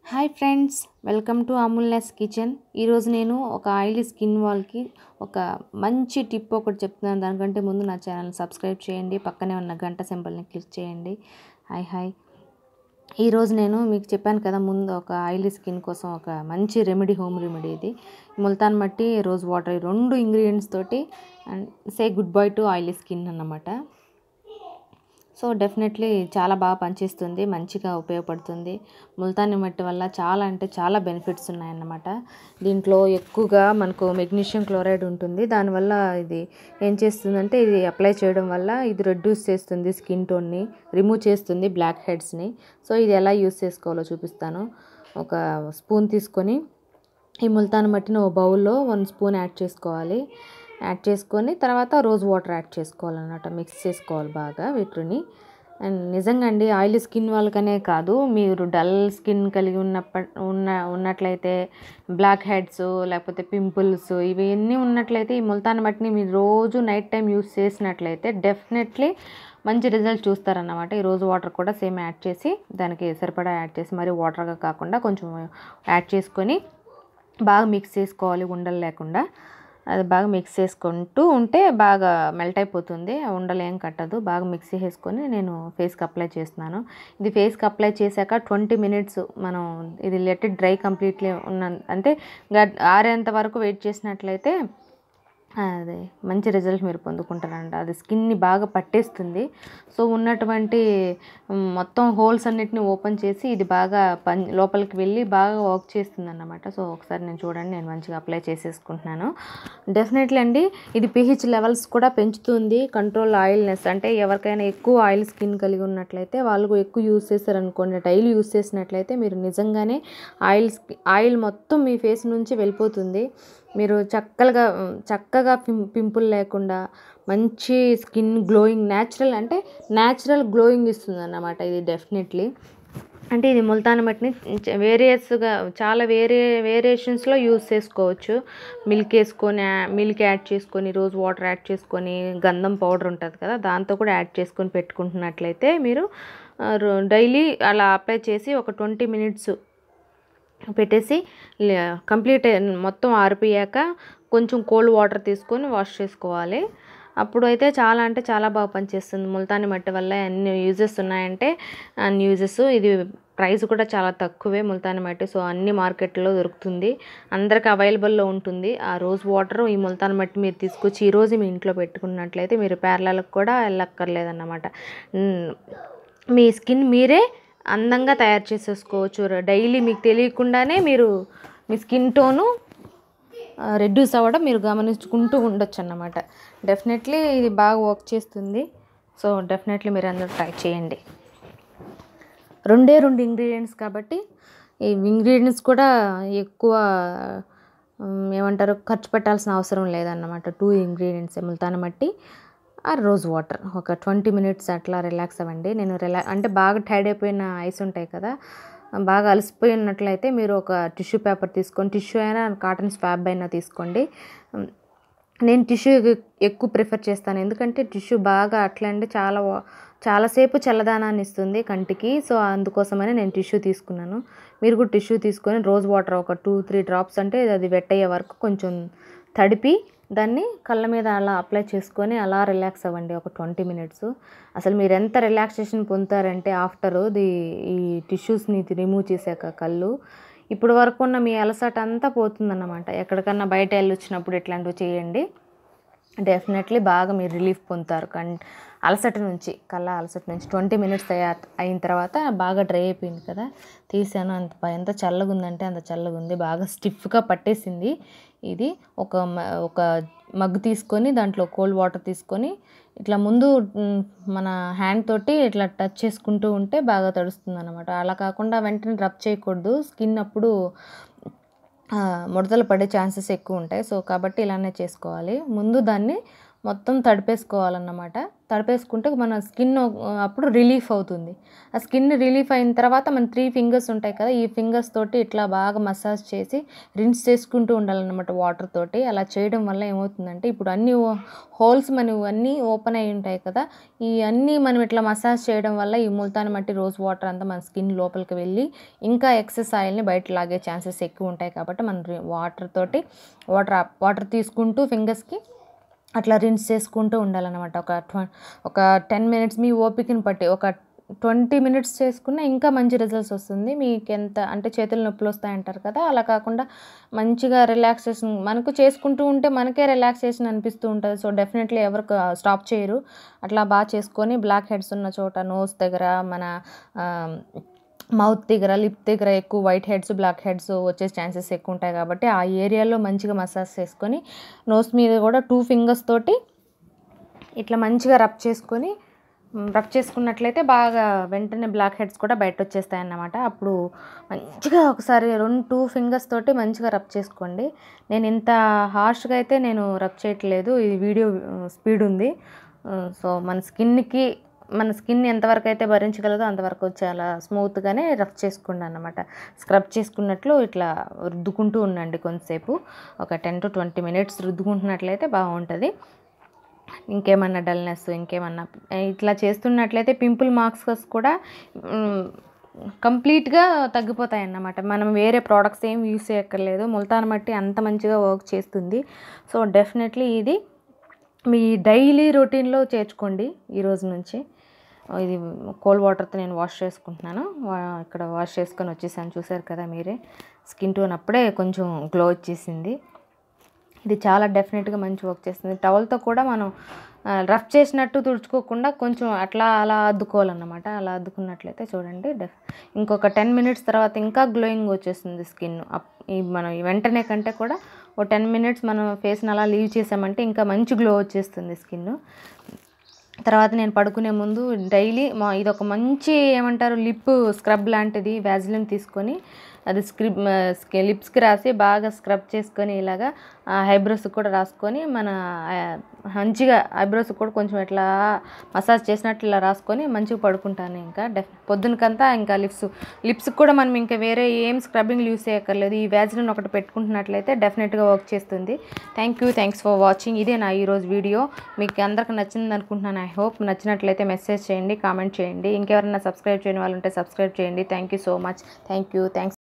hi friends welcome to అమూల్నెస్ kitchen ఈరోజు నేను ఒక ఆయిలీ స్కిన్ వాళ్ళకి ఒక మంచి టిప్ ఒకటి చెప్తున్నాను దానికంటే ముందు నా ఛానల్ సబ్స్క్రైబ్ చేయండి పక్కనే ఉన్న గంట సింబల్ని క్లిక్ చేయండి హాయ్ హాయ్ ఈరోజు నేను మీకు చెప్పాను కదా ముందు ఒక ఆయిలీ స్కిన్ కోసం ఒక మంచి రెమెడీ హోమ్ రెమెడీ ఇది ముల్తాన్ మట్టి రోజ్ వాటర్ ఈ రెండు ఇంగ్రీడియంట్స్ తోటి and say good bye to oily skin అన్నమాట సో డెఫినెట్లీ చాలా బాగా పనిచేస్తుంది మంచిగా ఉపయోగపడుతుంది ముల్తాని మట్టి వల్ల చాలా అంటే చాలా బెనిఫిట్స్ ఉన్నాయన్నమాట దీంట్లో ఎక్కువగా మనకు మెగ్నీషియం క్లోరైడ్ ఉంటుంది దానివల్ల ఇది ఏం చేస్తుందంటే ఇది అప్లై చేయడం వల్ల ఇది రెడ్యూస్ చేస్తుంది స్కిన్ టోన్ని రిమూవ్ చేస్తుంది బ్లాక్ హెడ్స్ని సో ఇది ఎలా యూస్ చేసుకోవాలో చూపిస్తాను ఒక స్పూన్ తీసుకొని ఈ ముల్తాన్ మట్టిని ఓ బౌల్లో వన్ స్పూన్ యాడ్ చేసుకోవాలి యాడ్ చేసుకొని తర్వాత రోజ్ వాటర్ యాడ్ చేసుకోవాలన్నమాట మిక్స్ చేసుకోవాలి బాగా వీటిని అండ్ నిజంగా అండి ఆయిలీ స్కిన్ వాళ్ళకనే కాదు మీరు డల్ స్కిన్ కలిగి ఉన్నప్ప ఉన్న ఉన్నట్లయితే బ్లాక్ హెడ్స్ లేకపోతే పింపుల్స్ ఇవన్నీ ఉన్నట్లయితే ఈ ముల్తాన్ మట్టిని మీరు రోజు నైట్ టైం యూస్ చేసినట్లయితే డెఫినెట్లీ మంచి రిజల్ట్ చూస్తారన్నమాట ఈ రోజు వాటర్ కూడా సేమ్ యాడ్ చేసి దానికి సరిపడా యాడ్ చేసి మరి వాటర్గా కాకుండా కొంచెం యాడ్ చేసుకొని బాగా మిక్స్ చేసుకోవాలి ఉండలు లేకుండా అది బాగా మిక్స్ చేసుకుంటూ ఉంటే బాగా మెల్ట్ అయిపోతుంది ఉండలేం కట్టదు బాగా మిక్స్ చేసుకొని నేను ఫేస్కి అప్లై చేస్తున్నాను ఇది ఫేస్కి అప్లై చేశాక ట్వంటీ మినిట్స్ మనం ఇది లెట్ డ్రై కంప్లీట్లీ ఉన్న అంటే ఆరేంత వరకు వెయిట్ చేసినట్లయితే అదే మంచి రిజల్ట్ మీరు పొందుకుంటారంట అది స్కిన్ని బాగా పట్టేస్తుంది సో ఉన్నటువంటి మొత్తం హోల్స్ అన్నిటిని ఓపెన్ చేసి ఇది బాగా పని లోపలికి వెళ్ళి బాగా వర్క్ చేస్తుంది అన్నమాట సో ఒకసారి నేను చూడండి నేను మంచిగా అప్లై చేసేసుకుంటున్నాను డెఫినెట్లీ అండి ఇది పిహెచ్ లెవెల్స్ కూడా పెంచుతుంది కంట్రోల్ ఆయిల్నెస్ అంటే ఎవరికైనా ఎక్కువ ఆయిల్ స్కిన్ కలిగి ఉన్నట్లయితే వాళ్ళు ఎక్కువ యూస్ చేశారనుకోండి డైలీ యూస్ చేసినట్లయితే మీరు నిజంగానే ఆయిల్ ఆయిల్ మొత్తం మీ ఫేస్ నుంచి వెళ్ళిపోతుంది మీరు చక్కగా చక్కగా పిం పింపుల్ లేకుండా మంచి స్కిన్ గ్లోయింగ్ న్యాచురల్ అంటే న్యాచురల్ గ్లోయింగ్ ఇస్తుంది అన్నమాట ఇది డెఫినెట్లీ అంటే ఇది ముల్తాన్ మట్టిని వేరియస్గా చాలా వేరే వేరియేషన్స్లో యూస్ చేసుకోవచ్చు మిల్క్ వేసుకొని మిల్క్ యాడ్ చేసుకొని రోజు వాటర్ యాడ్ చేసుకొని గంధం పౌడర్ ఉంటుంది కదా దాంతో కూడా యాడ్ చేసుకొని పెట్టుకుంటున్నట్లయితే మీరు డైలీ అలా అప్లై చేసి ఒక ట్వంటీ మినిట్స్ పెట్టేసి కంప్లీట్ మొత్తం ఆరిపోయాక కొంచెం కోల్డ్ వాటర్ తీసుకొని వాష్ చేసుకోవాలి అప్పుడు అయితే చాలా అంటే చాలా బాగా పనిచేస్తుంది ముల్తాని మట్టి వల్ల ఎన్ని యూజెస్ ఉన్నాయంటే అన్ని యూజెస్ ఇది ప్రైస్ కూడా చాలా తక్కువే ముల్తాని మట్టి సో అన్ని మార్కెట్లో దొరుకుతుంది అందరికి అవైలబుల్లో ఉంటుంది ఆ రోజ్ వాటర్ ఈ ముల్తాని మట్టి మీరు తీసుకొచ్చి ఈరోజు మీ ఇంట్లో పెట్టుకున్నట్లయితే మీరు పేర్లకు కూడా వెళ్ళక్కర్లేదన్నమాట మీ స్కిన్ మీరే అందంగా తయారు చేసేసుకోవచ్చు డైలీ మీకు తెలియకుండానే మీరు మీ స్కిన్ టోను రెడ్యూస్ అవ్వడం మీరు గమనించుకుంటూ ఉండొచ్చు అన్నమాట డెఫినెట్లీ ఇది బాగా వర్క్ చేస్తుంది సో డెఫినెట్లీ మీరు అందరూ ట్రై చేయండి రెండే రెండు ఇంగ్రీడియంట్స్ కాబట్టి ఈ ఇంగ్రీడియంట్స్ కూడా ఎక్కువ ఏమంటారు ఖర్చు పెట్టాల్సిన అవసరం లేదన్నమాట టూ ఇంగ్రీడియంట్స్ ముల్తాన మట్టి ఆ రోజ్ వాటర్ ఒక ట్వంటీ మినిట్స్ అట్లా రిలాక్స్ అవ్వండి నేను రిలా అంటే బాగా టైడ్ అయిపోయిన ఐస్ ఉంటాయి కదా బాగా అలసిపోయి ఉన్నట్లయితే మీరు ఒక టిష్యూ పేపర్ తీసుకొని టిష్యూ అయినా కాటన్ స్వాబ్ అయినా తీసుకోండి నేను టిష్యూ ఎక్కువ ప్రిఫర్ చేస్తాను ఎందుకంటే టిష్యూ బాగా అట్లా అంటే చాలా చాలాసేపు చల్లదానాన్ని ఇస్తుంది కంటికి సో అందుకోసమని నేను టిష్యూ తీసుకున్నాను మీరు కూడా టిష్యూ తీసుకొని రోజ్ వాటర్ ఒక టూ త్రీ డ్రాప్స్ అంటే అది వెట్ అయ్యే వరకు కొంచెం తడిపి దాన్ని కళ్ళ మీద అలా అప్లై చేసుకొని అలా రిలాక్స్ అవ్వండి ఒక ట్వంటీ మినిట్స్ అసలు మీరు ఎంత రిలాక్సేషన్ పొందుతారంటే ఆఫ్టర్ ది ఈ టిష్యూస్ని రిమూవ్ చేశాక కళ్ళు ఇప్పుడు వరకు ఉన్న మీ అలసట అంతా పోతుందన్నమాట ఎక్కడికన్నా బయట వెళ్ళి వచ్చినప్పుడు ఇట్లాంటివి చేయండి డెఫినెట్లీ బాగా మీరు రిలీఫ్ పొందుతారు కన్ అలసట నుంచి కళ్ళ అలసట నుంచి ట్వంటీ మినిట్స్ అయిన తర్వాత బాగా డ్రై అయిపోయింది కదా తీసాను అంత ఎంత చల్లగా ఉందంటే అంత చల్లగా ఉంది బాగా స్టిఫ్గా పట్టేసింది ఇది ఒక ఒక మగ్ తీసుకొని దాంట్లో కోల్డ్ వాటర్ తీసుకొని ఇట్లా ముందు మన హ్యాండ్ తోటి ఇట్లా టచ్ చేసుకుంటూ ఉంటే బాగా తడుస్తుంది అనమాట అలా కాకుండా వెంటనే రబ్ చేయకూడదు స్కిన్ అప్పుడు ముడతలు పడే ఛాన్సెస్ ఎక్కువ ఉంటాయి సో కాబట్టి ఇలానే చేసుకోవాలి ముందు దాన్ని మొత్తం తడిపేసుకోవాలన్నమాట తడిపేసుకుంటే మన స్కిన్ అప్పుడు రిలీఫ్ అవుతుంది ఆ స్కిన్ రిలీఫ్ అయిన తర్వాత మన త్రీ ఫింగర్స్ ఉంటాయి కదా ఈ ఫింగర్స్ తోటి ఇట్లా బాగా మసాజ్ చేసి రిన్స్ చేసుకుంటూ ఉండాలన్నమాట వాటర్ తోటి అలా చేయడం వల్ల ఏమవుతుందంటే ఇప్పుడు అన్ని హోల్స్ మనవి అన్నీ ఓపెన్ అయి ఉంటాయి కదా ఈ అన్నీ మనం ఇట్లా మసాజ్ చేయడం వల్ల ఈ ముల్తాని మట్టి రోజ్ వాటర్ అంతా మన స్కిన్ లోపలికి వెళ్ళి ఇంకా ఎక్సెస్ ఆయిల్ని బయట లాగే ఛాన్సెస్ ఎక్కువ ఉంటాయి కాబట్టి మనం వాటర్ తోటి వాటర్ వాటర్ తీసుకుంటూ ఫింగర్స్కి అట్లా రిన్స్ చేసుకుంటూ ఉండాలన్నమాట ఒక ట్వ ఒక టెన్ మినిట్స్ మీ ఓపికని బట్టి ఒక ట్వంటీ మినిట్స్ చేసుకున్నా ఇంకా మంచి రిజల్ట్స్ వస్తుంది మీకు ఎంత అంటే చేతులు నొప్పులు వస్తాయంటారు కదా అలా కాకుండా మంచిగా రిలాక్సేషన్ మనకు చేసుకుంటూ ఉంటే మనకే రిలాక్సేషన్ అనిపిస్తూ ఉంటుంది సో డెఫినెట్లీ ఎవరు స్టాప్ చేయరు అట్లా బాగా చేసుకొని బ్లాక్ హెడ్స్ ఉన్న చోట నోస్ దగ్గర మన మౌత్ దగ్గర లిప్ దగ్గర ఎక్కువ వైట్ హెడ్స్ బ్లాక్ హెడ్స్ వచ్చే ఛాన్సెస్ ఎక్కువ ఉంటాయి కాబట్టి ఆ ఏరియాలో మంచిగా మసాజ్ చేసుకొని నోస్ మీద కూడా టూ ఫింగర్స్ తోటి ఇట్లా మంచిగా రబ్ చేసుకొని రబ్ చేసుకున్నట్లయితే బాగా వెంటనే బ్లాక్ హెడ్స్ కూడా బయట వచ్చేస్తాయి అన్నమాట అప్పుడు మంచిగా ఒకసారి రెండు టూ ఫింగర్స్ తోటి మంచిగా రబ్ చేసుకోండి నేను ఇంత హార్ష్గా అయితే నేను రబ్ చేయట్లేదు ఇది వీడియో స్పీడ్ ఉంది సో మన స్కిన్కి మన స్కిన్ ఎంతవరకు అయితే భరించగలదో అంతవరకు చాలా స్మూత్గానే రఫ్ చేసుకోండి అన్నమాట స్క్రబ్ చేసుకున్నట్లు ఇట్లా రుద్దుకుంటూ ఉండండి కొంతసేపు ఒక టెన్ టు ట్వంటీ మినిట్స్ రుద్దుకుంటున్నట్లయితే బాగుంటుంది ఇంకేమన్నా డల్నెస్ ఇంకేమన్నా ఇట్లా చేస్తున్నట్లయితే పింపుల్ మార్క్స్ కూడా కంప్లీట్గా తగ్గిపోతాయి అన్నమాట మనం వేరే ప్రోడక్ట్స్ ఏం యూస్ చేయక్కర్లేదు ముల్తాన్ మట్టి అంత మంచిగా వర్క్ చేస్తుంది సో డెఫినెట్లీ ఇది మీ డైలీ రొటీన్లో చేర్చుకోండి ఈ రోజు నుంచి ఇది కోల్డ్ వాటర్తో నేను వాష్ చేసుకుంటున్నాను ఇక్కడ వాష్ చేసుకొని వచ్చేసాను చూసారు కదా మీరే స్కిన్ టోన్ అప్పుడే కొంచెం గ్లో వచ్చేసింది ఇది చాలా డెఫినెట్గా మంచి వర్క్ చేస్తుంది టవల్తో కూడా మనం రఫ్ చేసినట్టు తుడుచుకోకుండా కొంచెం అట్లా అలా అద్దుకోవాలన్నమాట అలా అద్దుకున్నట్లయితే చూడండి డెఫ్ ఇంకొక టెన్ మినిట్స్ తర్వాత ఇంకా గ్లోయింగ్ వచ్చేస్తుంది స్కిన్ ఈ మనం వెంటనే కంటే కూడా ఓ టెన్ మినిట్స్ మనం ఫేస్ని అలా లీవ్ చేసామంటే ఇంకా మంచి గ్లో వచ్చేస్తుంది స్కిన్ తర్వాత నేను పడుకునే ముందు డైలీ మా ఇది ఒక మంచి ఏమంటారు లిప్ స్క్రబ్ లాంటిది వ్యాజిలిన్ తీసుకొని అది స్క్రిబ్ లిప్స్కి రాసి బాగా స్క్రబ్ చేసుకొని ఇలాగా ఐబ్రోస్ కూడా రాసుకొని మన మంచిగా ఐబ్రోస్ కూడా కొంచెం ఇట్లా మసాజ్ చేసినట్టు ఇలా రాసుకొని మంచిగా పడుకుంటాను ఇంకా డెఫ్ పొద్దునకంతా ఇంకా లిప్స్ లిప్స్కి కూడా మనం ఇంకా వేరే ఏం స్క్రబ్బింగ్ యూస్ చేయక్కర్లేదు ఈ వ్యాజిలిన్ ఒకటి పెట్టుకుంటున్నట్లయితే డెఫినెట్గా వర్క్ చేస్తుంది thank you thanks for watching ఇదే నా ఈరోజు వీడియో మీకు అందరికి నచ్చింది అనుకుంటున్నాను ఐ హోప్ నచ్చినట్లయితే మెసేజ్ చేయండి కామెంట్ చేయండి ఇంకెవరైనా సబ్స్క్రైబ్ చేయని వాళ్ళు ఉంటే సబ్స్క్రైబ్ చేయండి thank you so much thank you thanks